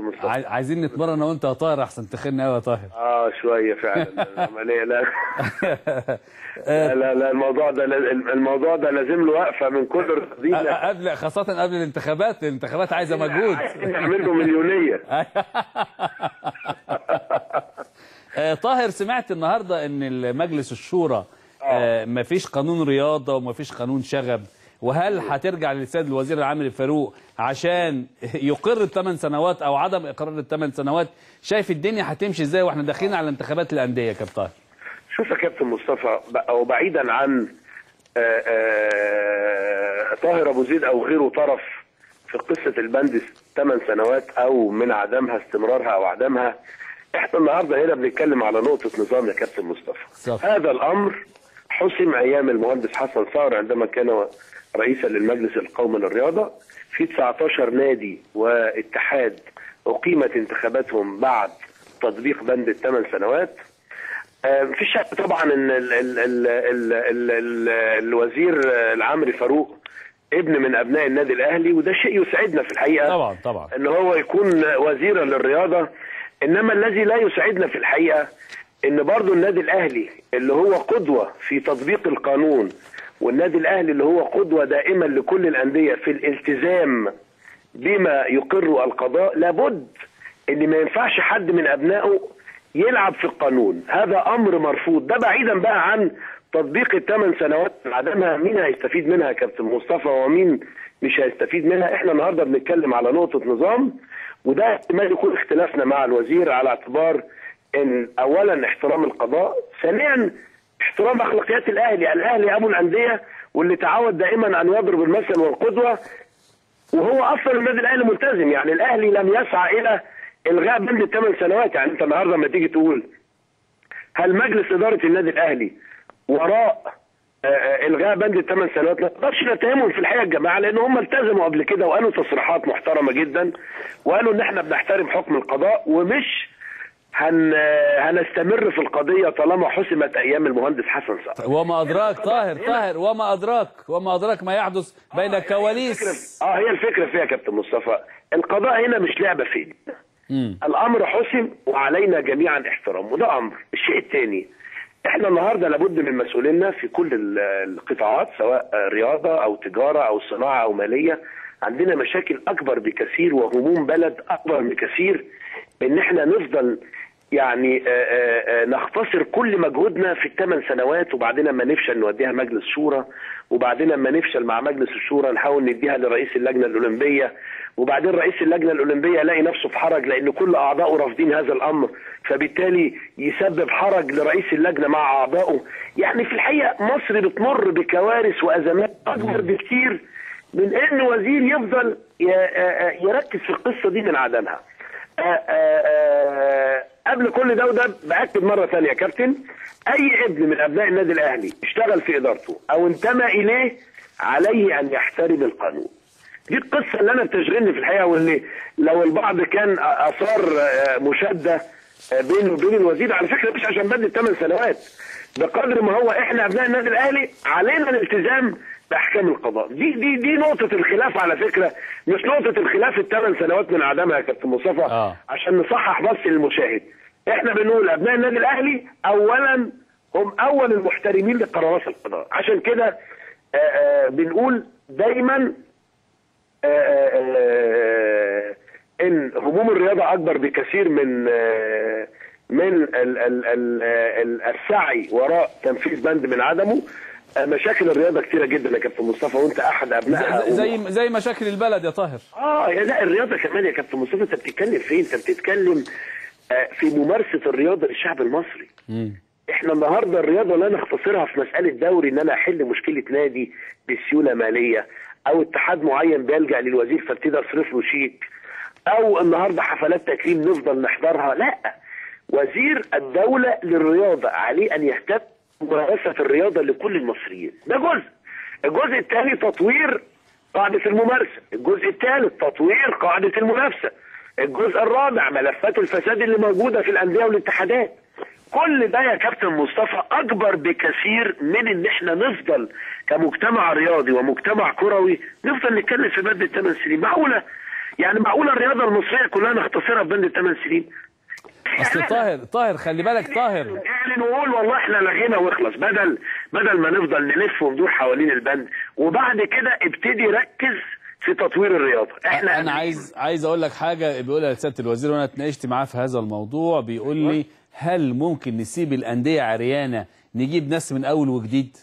مصطفى عاي- عايزين نتمرن انا وانت يا طاهر احسن تخن قوي يا طاهر اه شويه فعلا العمليه لا لا لا, لا الموضوع ده الموضوع ده لازم له وقفه من كل الرياضيين قبل خاصه قبل الانتخابات الانتخابات عايزه مجهود عايزين نعمل له مليونيه آه، طاهر سمعت النهارده ان مجلس الشورى آه، مفيش قانون رياضه ومفيش قانون شغب وهل هترجع للسيد الوزير العام فاروق عشان يقر الثمان سنوات او عدم اقرار الثمان سنوات شايف الدنيا هتمشي ازاي واحنا داخلين على انتخابات الانديه يا كابتن طاهر شوف يا كابتن مصطفى ب- او بعيدا عن آه، آه، طاهر ابو زيد او غيره طرف في قصه البند ثمان سنوات او من عدمها استمرارها او عدمها احنا النهارده هنا بنتكلم على نقطه نظام يا كابتن مصطفى صح. هذا الامر حسم ايام المهندس حسن ثور عندما كان رئيسا للمجلس القومي للرياضه في 19 نادي واتحاد اقيمت انتخاباتهم بعد تطبيق بند الثمان سنوات آه، في شك طبعا ان ال ال ال ال ال ال الوزير العمري فاروق ابن من ابناء النادي الاهلي وده شيء يسعدنا في الحقيقه طبعا طبعا ان هو يكون وزيرا للرياضه انما الذي لا يسعدنا في الحقيقه ان برضو النادي الاهلي اللي هو قدوه في تطبيق القانون والنادي الاهلي اللي هو قدوه دائما لكل الانديه في الالتزام بما يقر القضاء لابد ان ما ينفعش حد من ابنائه يلعب في القانون هذا امر مرفوض ده بعيدا بقى عن تطبيق الثمان سنوات من عدمها مين هيستفيد منها يا كابتن مصطفى ومين مش هيستفيد منها احنا النهارده بنتكلم على نقطه نظام وده احتمال يكون اختلافنا مع الوزير على اعتبار ان اولا احترام القضاء ثانيا احترام اخلاقيات الاهلي الاهلي ابو الانديه واللي تعود دائما ان يضرب المثل والقدوه وهو اصلا النادي الاهلي ملتزم يعني الاهلي لم يسعى الى الغاء بند الثمان سنوات يعني انت النهارده لما تيجي تقول هل مجلس اداره النادي الاهلي وراء آه، آه، الغاء بند الثمان سنوات ما نقدرش نتهمهم في الحقيقه الجماعه لان هم التزموا قبل كده وقالوا تصريحات محترمه جدا وقالوا ان احنا بنحترم حكم القضاء ومش هن هنستمر في القضيه طالما حسمت ايام المهندس حسن صقر وما ادراك طاهر طاهر وما ادراك وما ادراك ما يحدث بين الكواليس اه هي الفكره فيها يا كابتن مصطفى القضاء هنا مش لعبه في ايدنا مم. الامر حسم وعلينا جميعا احترامه وده امر الشيء الثاني احنا النهارده لابد من مسؤولينا في كل ال- القطاعات سواء رياضه او تجاره او صناعه او ماليه عندنا مشاكل اكبر بكثير وهموم بلد اكبر بكثير ان احنا نفضل يعني آه، آه، آه، نختصر كل مجهودنا في الثمان سنوات وبعدين لما نفشل نوديها مجلس شورى وبعدين لما نفشل مع مجلس الشورى نحاول نديها لرئيس اللجنه الاولمبيه وبعدين رئيس اللجنه الاولمبيه يلاقي نفسه في حرج لان كل اعضائه رافضين هذا الامر فبالتالي يسبب حرج لرئيس اللجنه مع اعضائه يعني في الحقيقه مصر بتمر بكوارث وازمات اكبر بكتير من ان وزير يفضل ي- آه، آه، يركز في القصه دي من عدمها آه، آه، آه، قبل كل ده وده باكد مره ثانيه يا كابتن اي ابن من ابناء النادي الاهلي اشتغل في ادارته او انتمى اليه عليه ان يحترم القانون دي القصه اللي انا بتشغلني في الحقيقه واللي لو البعض كان اثار آه، مشاده آه، بينه وبين الوزير على فكره مش عشان بدل ثمان سنوات بقدر ما هو احنا ابناء النادي الاهلي علينا الالتزام باحكام القضاء دي دي دي نقطه الخلاف على فكره مش نقطه الخلاف الثمان سنوات من عدمها يا كابتن مصطفى آه. عشان نصحح بس للمشاهد احنا بنقول ابناء النادي الاهلي اولا هم اول المحترمين لقرارات القضاء عشان كده آه، آه، بنقول دايما آه، آه، ان هموم الرياضه اكبر بكثير من آه، من ال- ال- ال- ال- السعي وراء تنفيذ بند من عدمه آه، مشاكل الرياضه كتيره جدا يا كابتن مصطفى وانت احد ابنائها زي زي- زي مشاكل البلد يا طاهر اه يا لا الرياضه كمان يا كابتن مصطفى انت بتتكلم فين؟ انت بتتكلم آه، في ممارسه الرياضه للشعب المصري. احنا النهارده الرياضه لا نختصرها في مساله دوري ان انا احل مشكله نادي بسيوله ماليه او اتحاد معين بيلجا للوزير فابتدي اصرف له شيك او النهارده حفلات تكريم نفضل نحضرها لا وزير الدوله للرياضه عليه ان يهتم بممارسه الرياضه لكل المصريين ده جزء الجزء الثاني تطوير قاعده الممارسه الجزء الثالث تطوير قاعده المنافسه الجزء الرابع ملفات الفساد اللي موجوده في الانديه والاتحادات كل ده يا كابتن مصطفى اكبر بكثير من ان احنا نفضل كمجتمع رياضي ومجتمع كروي نفضل نتكلم في ماده 8 سنين معقوله يعني معقوله الرياضه المصريه كلها نختصرها في بند الثمان سنين اصل طاهر طاهر خلي بالك طاهر يعني نقول والله احنا لغينا واخلص بدل بدل ما نفضل نلف وندور حوالين البند وبعد كده ابتدي ركز في تطوير الرياضه احنا انا عايز عايز اقول لك حاجه بيقولها لسياده الوزير وانا اتناقشت معاه في هذا الموضوع بيقول لي هل ممكن نسيب الانديه عريانه نجيب ناس من اول وجديد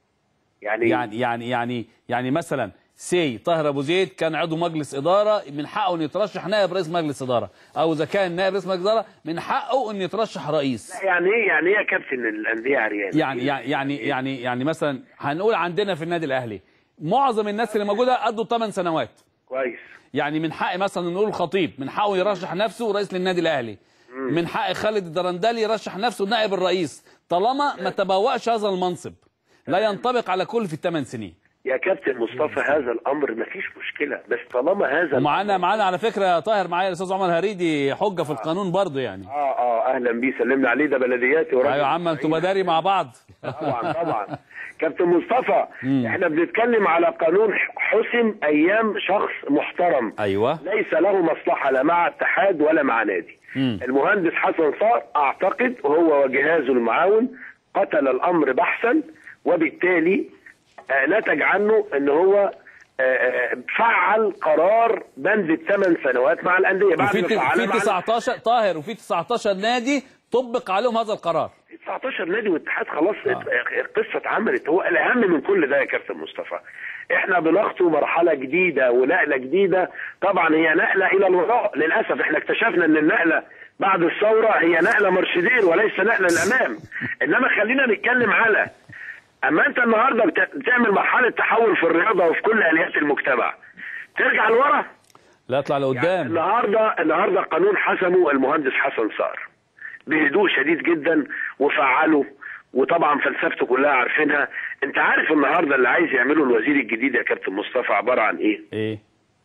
يعني, يعني يعني يعني يعني مثلا سي طاهر ابو زيد كان عضو مجلس اداره من حقه انه يترشح نائب رئيس مجلس اداره او اذا كان نائب رئيس مجلس اداره من حقه انه يترشح رئيس يعني ايه يعني ايه يا كابتن الانديه عريانه يعني يعني يعني يعني يعني مثلا هنقول عندنا في النادي الاهلي معظم الناس اللي موجوده قضوا 8 سنوات كويس يعني من حق مثلا نقول الخطيب من حقه يرشح نفسه رئيس للنادي الاهلي من حق خالد الدرندلي يرشح نفسه نائب الرئيس طالما ما تبوأش هذا المنصب لا ينطبق على كل في الثمان سنين يا كابتن مصطفى هذا الامر ما فيش مشكله بس طالما هذا ومعانا معانا على فكره يا طاهر معايا الاستاذ عمر هريدي حجه في القانون برضه يعني اه اه اهلا بيه سلمنا عليه ده بلدياتي وراجل ايوه يا عم انتوا مداري مع بعض طبعا طبعا كابتن مصطفى احنا بنتكلم على قانون حسم ايام شخص محترم ايوه ليس له مصلحه لا مع اتحاد ولا مع نادي المهندس حسن صار اعتقد هو وجهازه المعاون قتل الامر بحثا وبالتالي آه، نتج عنه ان هو آه، آه، فعل قرار بند الثمان سنوات مع الانديه بعد وفي ما ت- فعلها في مع 19 طاهر وفي 19 نادي طبق عليهم هذا القرار 19 نادي واتحاد خلاص القصه اتعملت هو الاهم من كل ده يا كابتن مصطفى احنا بنخطو مرحله جديده ونقله جديده طبعا هي نقله الى الوراء للاسف احنا اكتشفنا ان النقله بعد الثوره هي نقله مرشدين وليس نقله للامام انما خلينا نتكلم على اما انت النهارده بت- بتعمل مرحله تحول في الرياضه وفي كل اليات المجتمع ترجع لورا لا اطلع لقدام النهارده النهارده قانون حسمه المهندس حسن صار بهدوء شديد جدا وفعله وطبعا فلسفته كلها عارفينها انت عارف النهارده اللي عايز يعمله الوزير الجديد يا كابتن مصطفى عباره عن ايه ايه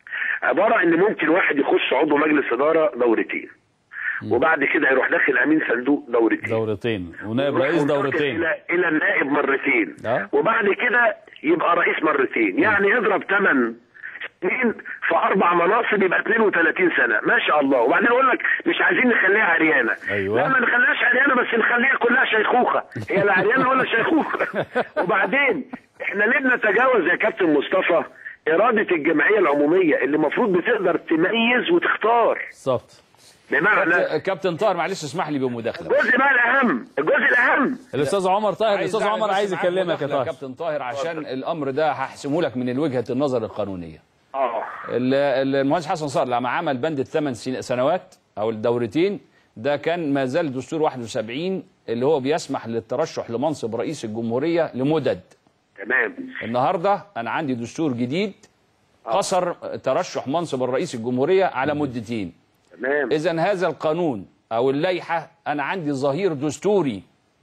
عباره ان ممكن واحد يخش عضو مجلس اداره دورتين وبعد كده يروح داخل امين صندوق دورتين دورتين ونائب ويروح رئيس منتقل دورتين الى الى النائب مرتين آه. وبعد كده يبقى رئيس مرتين يعني اضرب ثمن سنين في اربع مناصب يبقى 32 سنه ما شاء الله وبعدين يقول لك مش عايزين نخليها عريانه أيوة. لا ما نخليهاش عريانه بس نخليها كلها شيخوخه هي لا عريانه ولا شيخوخه وبعدين احنا ليه بنتجاوز يا كابتن مصطفى اراده الجمعيه العموميه اللي المفروض بتقدر تميز وتختار بالظبط بمعنى كابتن طاهر معلش اسمح لي بمداخله الجزء بقى الاهم الجزء الاهم الاستاذ عمر طاهر الاستاذ أعمل عمر بس عايز معاك يكلمك يا مداخلة طاهر كابتن طاهر عشان الامر ده هحسمه لك من وجهه النظر القانونيه اه ال- ال- المهندس حسن صار لما عمل بند الثمان سن- سنوات او الدورتين ده كان ما زال دستور 71 اللي هو بيسمح للترشح لمنصب رئيس الجمهوريه لمدد تمام النهارده انا عندي دستور جديد قصر ترشح منصب الرئيس الجمهوريه على مدتين تمام اذا هذا القانون او اللائحه انا عندي ظهير دستوري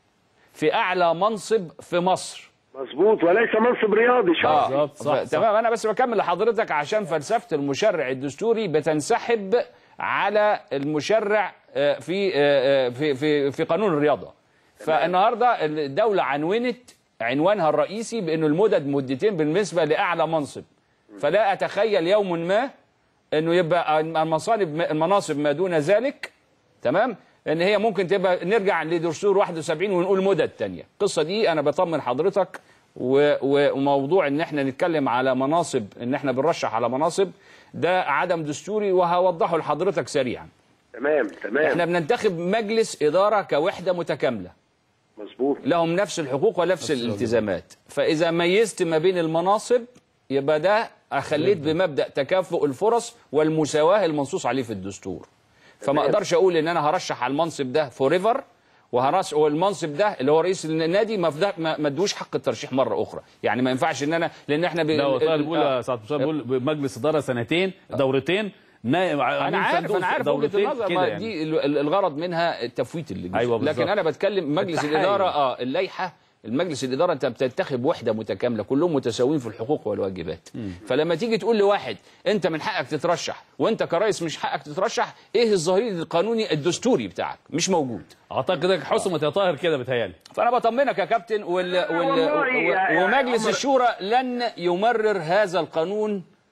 في اعلى منصب في مصر مظبوط وليس منصب رياضي شرعي بالظبط، صح، ف- صح. تمام انا بس بكمل لحضرتك عشان فلسفه المشرع الدستوري بتنسحب على المشرع آه، في آه، آه، في في في قانون الرياضه فالنهارده الدوله عنونت عنوانها الرئيسي بانه المدد مدتين بالنسبه لاعلى منصب فلا اتخيل يوم ما انه يبقى المصانب المناصب ما دون ذلك تمام ان هي ممكن تبقى نرجع لدستور 71 ونقول مدد تانية القصه دي انا بطمن حضرتك و- و- وموضوع ان احنا نتكلم على مناصب ان احنا بنرشح على مناصب ده عدم دستوري وهوضحه لحضرتك سريعا تمام تمام احنا بننتخب مجلس اداره كوحده متكامله مظبوط لهم نفس الحقوق ونفس الالتزامات فاذا ميزت ما بين المناصب يبقى ده اخليت بمبدا تكافؤ الفرص والمساواه المنصوص عليه في الدستور فما اقدرش اقول ان انا هرشح على المنصب ده فور ايفر وهرش والمنصب ده اللي هو رئيس النادي ما فده- ما ما ادوش حق الترشيح مره اخرى يعني ما ينفعش ان انا لان احنا ب... لا هو طاهر ال- بيقول آه. يا سعاده المستشار بيقول مجلس اداره سنتين دورتين نائب انا عارف انا عارف وجهه دورتين النظر كده ما يعني. دي ال- ال- الغرض منها التفويت اللي جزء. أيوة بالظبط. لكن انا بتكلم مجلس التحايل. الاداره اه اللائحه المجلس الاداره انت بتنتخب وحده متكامله كلهم متساويين في الحقوق والواجبات فلما تيجي تقول لواحد انت من حقك تترشح وانت كرئيس مش حقك تترشح ايه الظهير القانوني الدستوري بتاعك مش موجود اعتقد حسمت يا طاهر كده بتهيالي فانا بطمنك يا كابتن وال... وال... والله يا- يا و- ومجلس عمر. الشورى لن يمرر هذا القانون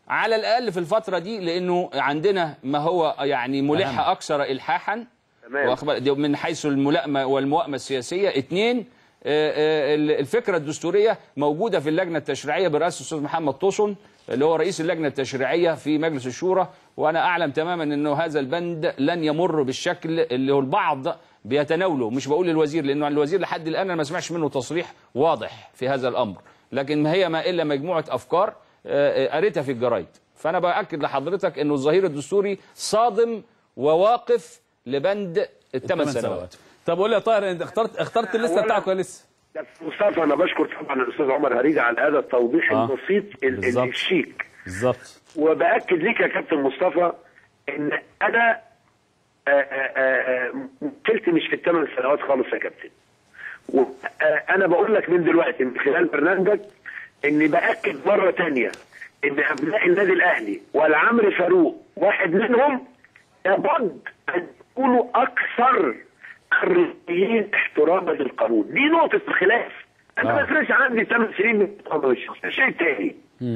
على الاقل في الفتره دي لانه عندنا ما هو يعني ملح أهم. اكثر الحاحا تمام. وأخبار- دي من حيث الملائمه والموائمه السياسيه اثنين آه، آه، الفكره الدستوريه موجوده في اللجنه التشريعيه برئاسه الاستاذ محمد طوسن اللي هو رئيس اللجنه التشريعيه في مجلس الشورى وانا اعلم تماما انه هذا البند لن يمر بالشكل اللي هو البعض بيتناوله مش بقول للوزير لانه الوزير لحد الان انا ما سمعش منه تصريح واضح في هذا الامر لكن ما هي ما الا مجموعه افكار آه، آه، قريتها في الجرايد فانا باكد لحضرتك انه الظهير الدستوري صادم وواقف لبند الثمان ثمان سنوات طب قول لي يا طاهر انت اخترت اخترت الليسته أولاً- بتاعك ولا لسه؟ مصطفى انا بشكر طبعا الاستاذ عمر هريجه على هذا التوضيح آه، البسيط ال- ال- بالظبط. الشيك بالظبط وباكد ليك يا كابتن مصطفى ان انا آه، آه، آه، مشكلتي مش في الثمان سنوات خالص يا كابتن وانا بقول لك من دلوقتي من خلال برنامجك اني باكد مره تانية ان ابناء النادي الاهلي والعمرو فاروق واحد منهم لابد ان يكونوا اكثر الرياضيين احتراما للقانون دي نقطه الخلاف انا آه. ما يفرقش عندي 8 سنين من القانون شيء تاني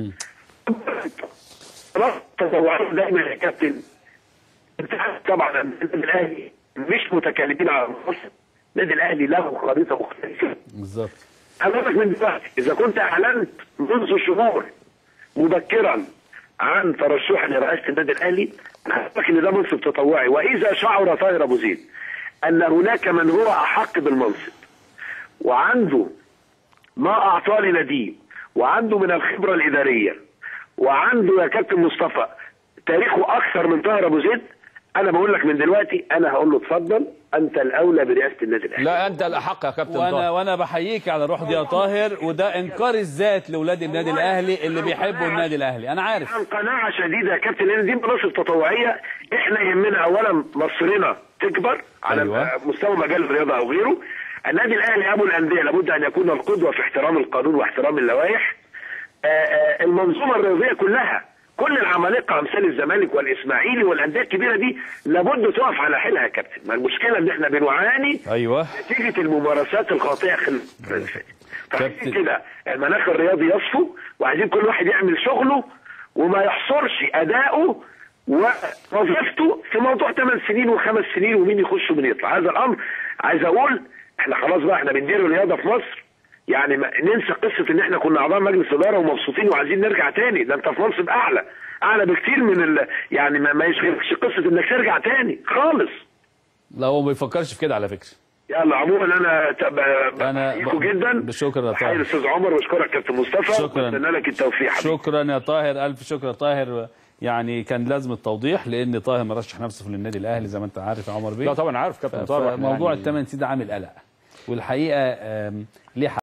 خلاص تطوعين دايما يا كابتن انت عارف طبعا ان النادي الاهلي مش متكلمين على المصر النادي الاهلي له خريطه مختلفه بالظبط انا بقول لك من دلوقتي اذا كنت اعلنت منذ شهور مبكرا عن ترشحي لرئاسه النادي الاهلي انا هقول لك ان ده منصب تطوعي واذا شعر طاهر ابو زيد ان هناك من هو احق بالمنصب وعنده ما اعطاه لناديه وعنده من الخبره الاداريه وعنده يا كابتن مصطفى تاريخه اكثر من طاهر ابو زيد انا بقول لك من دلوقتي انا هقول له اتفضل انت الاولى برئاسه النادي الاهلي لا انت الاحق يا كابتن وانا طاهر وانا بحييك على الروح دي يا طاهر وده انكار الذات لاولاد النادي الاهلي اللي بيحبوا النادي الاهلي انا عارف عن قناعه شديده يا كابتن لان دي مناصب تطوعيه احنا يهمنا اولا مصرنا تكبر على أيوة. أيوة. مستوى مجال الرياضه او غيره النادي الاهلي ابو الانديه لابد ان يكون القدوه في احترام القانون واحترام اللوائح آه، آه، المنظومه الرياضيه كلها كل العمالقه امثال الزمالك والاسماعيلي والانديه الكبيره دي لابد تقف على حيلها يا كابتن ما المشكله ان احنا بنعاني ايوه نتيجه الممارسات الخاطئه خلال الفترة اللي فاتت. فعايزين كابتن. كده المناخ الرياضي يصفو وعايزين كل واحد يعمل شغله وما يحصرش اداؤه ووظيفته في موضوع 8 سنين وخمس سنين ومين يخش ومين يطلع هذا الامر عايز اقول احنا خلاص بقى احنا بندير الرياضه في مصر يعني ما ننسى قصه ان احنا كنا اعضاء مجلس اداره ومبسوطين وعايزين نرجع تاني ده انت في منصب اعلى اعلى بكتير من ال... يعني ما, ما يشغلكش قصه انك ترجع تاني خالص لا هو ما بيفكرش في كده على فكره يلا عموما انا ت- ب- أنا بحييكوا ب- جدا بشكر يا بحيي طاهر. الاستاذ عمر واشكرك كابتن مصطفى شكراً. واتمنى لك التوفيق حبيبي. شكرا يا طاهر الف شكر يا طاهر يعني كان لازم التوضيح لان طاهر مرشح نفسه في النادي الاهلي زي ما انت عارف يا عمر بيه لا طبعا عارف كابتن طاهر موضوع يعني- الثمان سنين ده عامل قلق والحقيقه آم، ليه